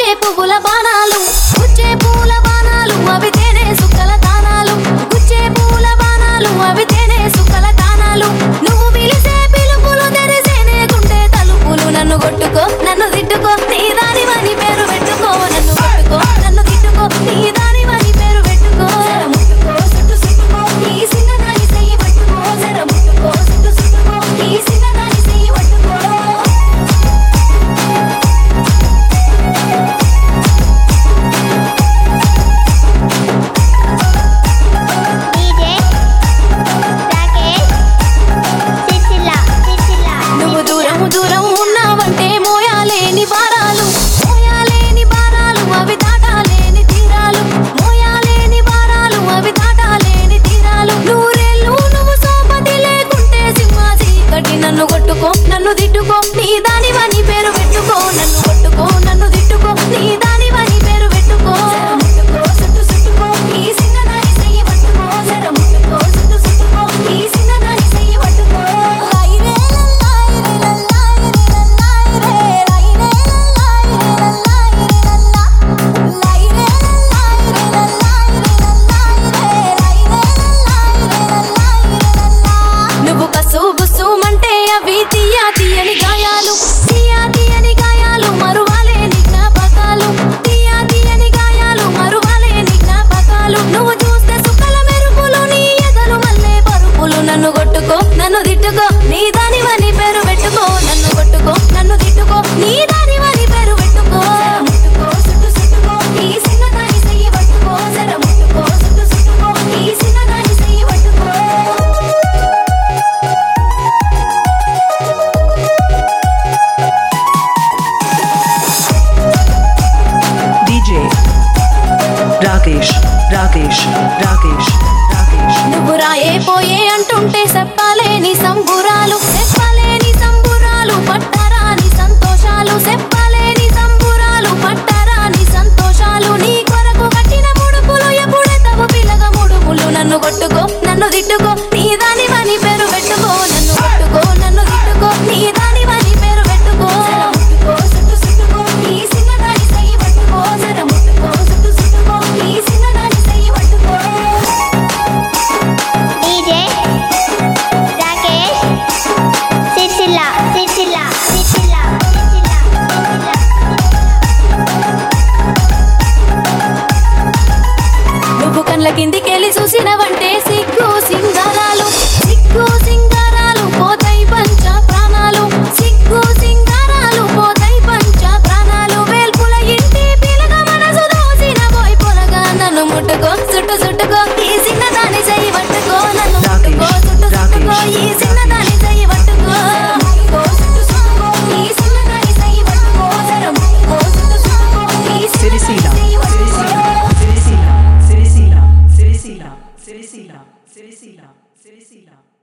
పువ్వుల బాణాలు గుచ్చే పూల బాణాలు అవి తేనె సుక్కల దానాలు గుచ్చే పూల బాణాలు అవి తేనె సుక్కల దానాలు నువ్వు పిలిసే పిలుపులు తెరిసేనే గుండె తలుపులు నన్ను కొట్టుకో నన్ను తిట్టుకో నీ దానివని పేరు పెట్టుకో నన్ను కొట్టుకో నన్ను తిట్టుకో నీ దానివని పేరు పెట్టుకో జర ముట్టుకో సుట్టు సుట్టుకో ఈ సిన్నదాని చెయ్యి పట్టుకో జర ముట్టుకో సుట్టు సుట్టుకో ఈ సిన్నదాని చెయ్యి పట్టుకో డీజే రాకేష్ సిసిల సిసిల నువ్వు దూరం దూరం ఉన్నావంటే మోయాలేని భారాలు మోయాలేని భారాలు అవి దాటాలేని తీరాలు మోయాలేని భారాలు అవి దాటాలేని తీరాలు నూరేళ్ళు నువ్వు సోపతి లేకుంటే సింహ చీకటి నన్ను కొట్టుకో నన్ను తిట్టుకో నీ దానివని పేరు పెట్టుకో నన్ను కొట్టుకో నన్ను తిట్టుకో నీ దానివని పేరు పెట్టుకో జర ముట్టుకో సుట్టు సుట్టుకో ఈ సిన్నదాని చెయ్యి పట్టుకో జర ముట్టుకో సుట్టు సుట్టుకో ఈ సిన్నదాని చెయ్యి పట్టుకో లైరే లల్లాయిరే లల్లాయిరే లల్లాయిరే లైరే లల్లాయిరే లల్లాయిరే నువ్వు కసు బుసుమంటే అవి తీయా తీయని గాయాలు తీయా తీయని గాయాలు మరువాలేని జ్ఞాపకాలు తీయా తీయని గాయాలు మరువాలేని జ్ఞాపకాలు నువ్వు చూస్తే సుక్కల మెరుపులు నీ ఎదలు మల్లే పరుపులు నన్ను కొట్టుకో నన్ను తిట్టుకో నీ దానివని పేరు పెట్టుకో నన్ను కొట్టుకో నన్ను తిట్టుకో నీ దానివని పేరు పెట్టుకో ముట్టుకో సుట్టు సుట్టుకో ఈ సిన్నదాని చెయ్యి పట్టుకో జర ముట్టుకో సుట్టు సుట్టుకో ఈ సిన్నదాని చెయ్యి పట్టుకో DJ Rakesh Rakesh Rakesh Rakesh నువ్వు రాయే పోయే అంటుంటే చెప్పలేని సంబురాలు చెప్పలేని సంబురాలు పట్టరాని సంతోషాలు చెప్పలేని సంబురాలు పట్టరాని సంతోషాలు నీ కొరకు కట్టిన ముడుపులు ఎప్పుడెతవు పిల్లగ ముడుపులు నన్ను కొట్టుకో నన్ను తిట్టుకో నీ దానివని పేరు పెట్టుకో నన్ను కొట్టుకో నన్ను తిట్టుకో నీ దానివని పేరు పెట్టుకో జర ముట్టుకో సుట్టు సుట్టుకో ఈ సిన్నదాని చెయ్యి పట్టుకో జర ముట్టుకో సుట్టు సుట్టుకో ఈ సిన్నదాని చెయ్యి పట్టుకో డీజే రాకేష్ సిసిల సిసిల సిసిల సిసిల నువ్వు కళ్ళ కిందికి